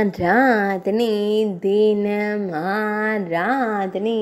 ஆராதனை தினம் ஆராதனை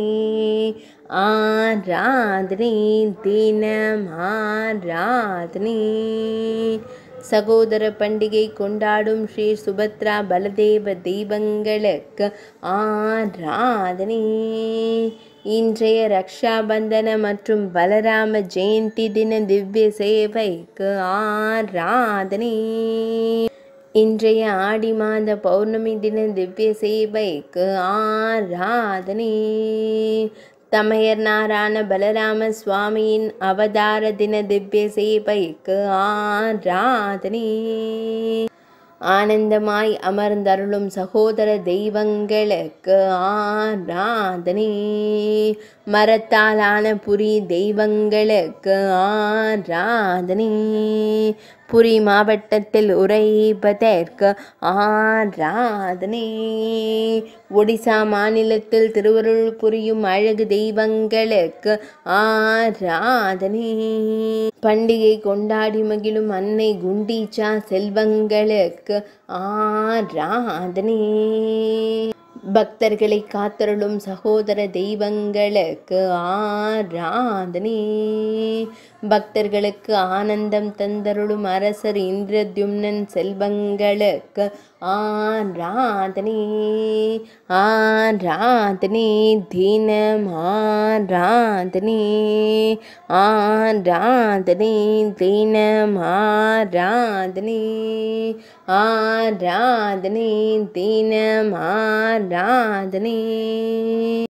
ஆராதனை தினம் ஆராதனை சகோதர பண்டிகை கொண்டாடும் ஸ்ரீ சுபத்ரா பலதேவ தெய்வங்களுக்கு ஆராதனை இன்றைய ரக்ஷாபந்தன மற்றும் பலராம ஜெயந்தி தின திவ்ய சேவைக்கு ஆராதனை இன்றைய ஆடி மாத பௌர்ணமி தின திவ்ய சேவைக்கு ஆராதனை தமையர்னாரான பலராம சுவாமியின் அவதார தின திவ்ய சேவைக்கு ஆராதனை ஆனந்தமாய் அமர்ந்தருளும் சகோதர தெய்வங்களுக்கு ஆராதனை மரத்தாலான புரி தெய்வங்களுக்கு ஆராதனை புரி மாவட்டத்தில் உரைப்பதற்கு ஆராதனை ஒடிசா மாநிலத்தில் திருவருள் புரியும் அழகு தெய்வங்களுக்கு ஆராதனை பண்டிகை கொண்டாடி மகிழும் அன்னை குண்டீச்சா செல்வங்களுக்கு ஆராதனை பக்தர்களை காத்தருளும் சகோதர தெய்வங்களுக்கு ஆராதனை பக்தர்களுக்கு ஆனந்தம் தந்தருளும் அரசர் இந்திரத்யும்னன் செல்வங்களுக்கு ஆராதனை ஆராதனை தினம் ஆராதனை ஆராதனை தினம் ஆராதனை ஆராதனை தினம் ஆராதனை